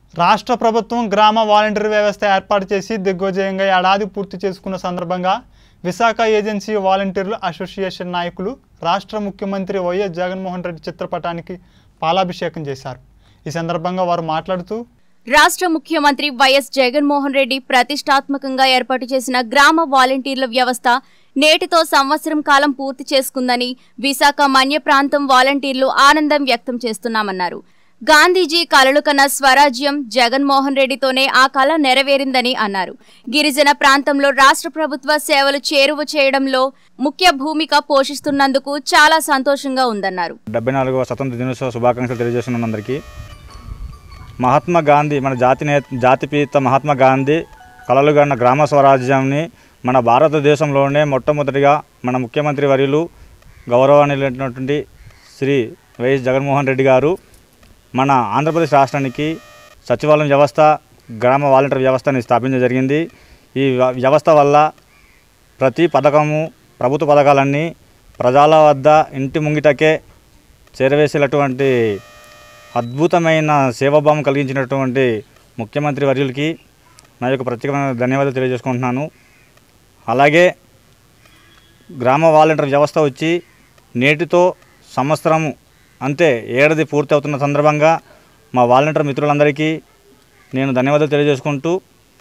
రాష్ట్ర ప్రభుత్వం గ్రామ వాలంటీర్ వ్యవస్థ ఏర్పాటు చేసి దిగ్విజయంగా ఏడాది పూర్తి చేసుకున్న సందర్భంగా విశాఖ ఏజెన్సీ వాలంటీర్లు అసోసియేషన్ నాయకులు రాష్ట్ర ముఖ్యమంత్రి వైఎస్ జగన్మోహన్ రెడ్డి చిత్రపటానికి పాలాభిషేకం చేశారు ఈ సందర్భంగా వారు మాట్లాడుతూ రాష్ట్ర ముఖ్యమంత్రి వైఎస్ జగన్మోహన్ రెడ్డి ప్రతిష్టాత్మకంగా ఏర్పాటు చేసిన గ్రామ వాలంటీర్ల వ్యవస్థ నేటితో సంవత్సరం కాలం పూర్తి చేసుకుందని విశాఖ మన్య ప్రాంతం వాలంటీర్లు ఆనందం వ్యక్తం చేస్తున్నామన్నారు గాంధీజీ కలలు కన్న స్వరాజ్యం జగన్మోహన్ రెడ్డితోనే ఆ కళ నెరవేరిందని అన్నారు గిరిజన ప్రాంతంలో రాష్ట్ర ప్రభుత్వ సేవలు చేరువ చేయడంలో ముఖ్య భూమిక పోషిస్తున్నందుకు చాలా సంతోషంగా ఉందన్నారు డెబ్బై నాలుగవ స్వతంత్ర దినోత్సవ శుభాకాంక్షలు తెలియజేస్తున్నాను అందరికీ మహాత్మా గాంధీ మన జాతి నే జాతిపిత మహాత్మా గాంధీ కలలుగన్న గ్రామ స్వరాజ్యాన్ని మన భారతదేశంలోనే మొట్టమొదటిగా మన ముఖ్యమంత్రి వర్యులు గౌరవాన్యులైనటువంటి శ్రీ వైఎస్ జగన్మోహన్ రెడ్డి గారు మన ఆంధ్రప్రదేశ్ రాష్ట్రానికి సచివాలయం వ్యవస్థ గ్రామ వాలంటీర్ వ్యవస్థని స్థాపించడం జరిగింది ఈ వ్య- వ్యవస్థ వల్ల ప్రతి పథకము ప్రభుత్వ పథకాలన్నీ ప్రజల వద్ద ఇంటి ముంగిటకే చేరవేసేటటువంటి అద్భుతమైన సేవాభావం కలిగించినటువంటి ముఖ్యమంత్రి వర్యులకి నా యొక్క ప్రత్యేకమైన ధన్యవాదాలు తెలియజేసుకుంటున్నాను అలాగే గ్రామ వాలంటీర్ వ్యవస్థ వచ్చి నేటితో సంవత్సరము అంతే ఏడాది పూర్తి అవుతున్న సందర్భంగా మా వాలంటీర్ మిత్రులందరికీ నేను ధన్యవాదాలు తెలియజేసుకుంటూ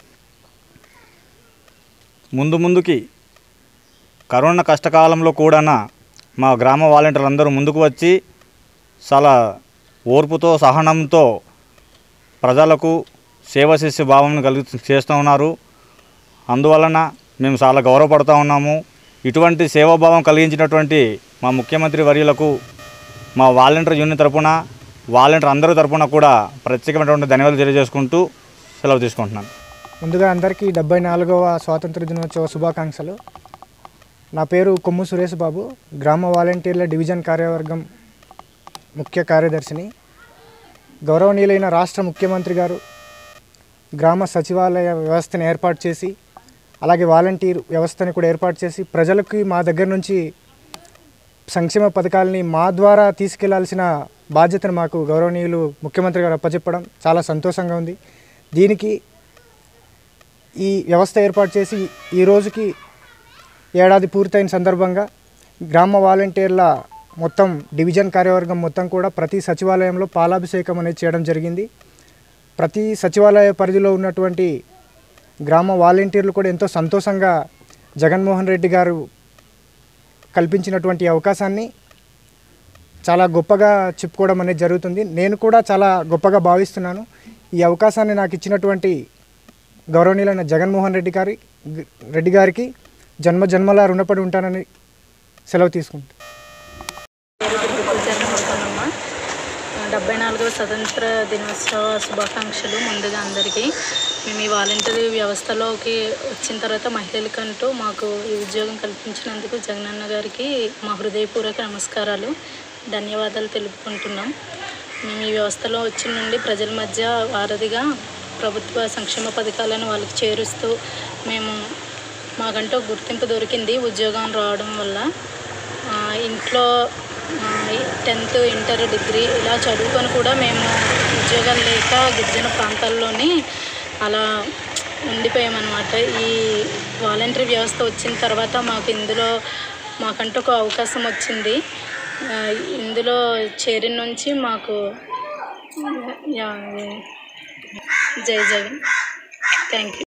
ముందు ముందుకి కరోనా కష్టకాలంలో కూడా మా గ్రామ వాలంటీర్లు అందరూ ముందుకు వచ్చి చాలా ఓర్పుతో సహనంతో ప్రజలకు సేవ చేసే భావం కలిగి చేస్తూ ఉన్నారు అందువలన మేము చాలా గౌరవపడుతూ ఉన్నాము ఇటువంటి సేవాభావం కలిగించినటువంటి మా ముఖ్యమంత్రి వర్యులకు మా వాలంటీర్ యూనియన్ తరపున వాలంటీర్ అందరి తరపున కూడా ప్రత్యేకమైనటువంటి ధన్యవాదాలు తెలియజేసుకుంటూ సెలవు తీసుకుంటున్నాను ముందుగా అందరికీ డెబ్బై నాలుగవ స్వాతంత్ర దినోత్సవ శుభాకాంక్షలు నా పేరు కొమ్ము సురేష్ బాబు గ్రామ వాలంటీర్ల డివిజన్ కార్యవర్గం ముఖ్య కార్యదర్శిని గౌరవనీయులైన రాష్ట్ర ముఖ్యమంత్రి గారు గ్రామ సచివాలయ వ్యవస్థను ఏర్పాటు చేసి అలాగే వాలంటీర్ వ్యవస్థని కూడా ఏర్పాటు చేసి ప్రజలకి మా దగ్గర నుంచి సంక్షేమ పథకాలని మా ద్వారా తీసుకెళ్లాల్సిన బాధ్యతను మాకు గౌరవనీయులు ముఖ్యమంత్రి గారు అప్పచెప్పడం చాలా సంతోషంగా ఉంది దీనికి ఈ వ్యవస్థ ఏర్పాటు చేసి ఈ రోజుకి ఏడాది పూర్తయిన సందర్భంగా గ్రామ వాలంటీర్ల మొత్తం డివిజన్ కార్యవర్గం మొత్తం కూడా ప్రతి సచివాలయంలో పాలాభిషేకం అనేది చేయడం జరిగింది ప్రతి సచివాలయ పరిధిలో ఉన్నటువంటి గ్రామ వాలంటీర్లు కూడా ఎంతో సంతోషంగా జగన్మోహన్ రెడ్డి గారు కల్పించినటువంటి అవకాశాన్ని చాలా గొప్పగా చెప్పుకోవడం అనేది జరుగుతుంది నేను కూడా చాలా గొప్పగా భావిస్తున్నాను ఈ అవకాశాన్ని నాకు ఇచ్చినటువంటి గౌరవనీయులైన జగన్మోహన్ రెడ్డి గారి రెడ్డి గారికి జన్మ జన్మలా రుణపడి ఉంటానని సెలవు తీసుకుంటాను జన్మదినమ్మ డెబ్బై నాలుగవ స్వతంత్ర దినోత్సవ శుభాకాంక్షలు ముందుగా అందరికీ మేము ఈ వాలంటరీ వ్యవస్థలోకి వచ్చిన తర్వాత మహిళలకంటూ మాకు ఈ ఉద్యోగం కల్పించినందుకు జగనన్న గారికి మా హృదయపూర్వక నమస్కారాలు ధన్యవాదాలు తెలుపుకుంటున్నాం మేము ఈ వ్యవస్థలో వచ్చిన నుండి ప్రజల మధ్య వారధిగా ప్రభుత్వ సంక్షేమ పథకాలను వాళ్ళకి చేరుస్తూ మేము మాకంటూ గుర్తింపు దొరికింది ఉద్యోగం రావడం వల్ల ఆ, ఇంట్లో టెన్త్ ఇంటర్ డిగ్రీ ఇలా చదువుకొని కూడా మేము ఉద్యోగం లేక గిరిజన ప్రాంతాల్లోనే అలా ఉండిపోయామన్నమాట ఈ వాలంటరీ వ్యవస్థ వచ్చిన తర్వాత మాకు ఇందులో మాకంటూ ఒక అవకాశం వచ్చింది ఆ, ఇందులో చేరిన నుంచి మాకు యా, జై జగన్ థ్యాంక్ యూ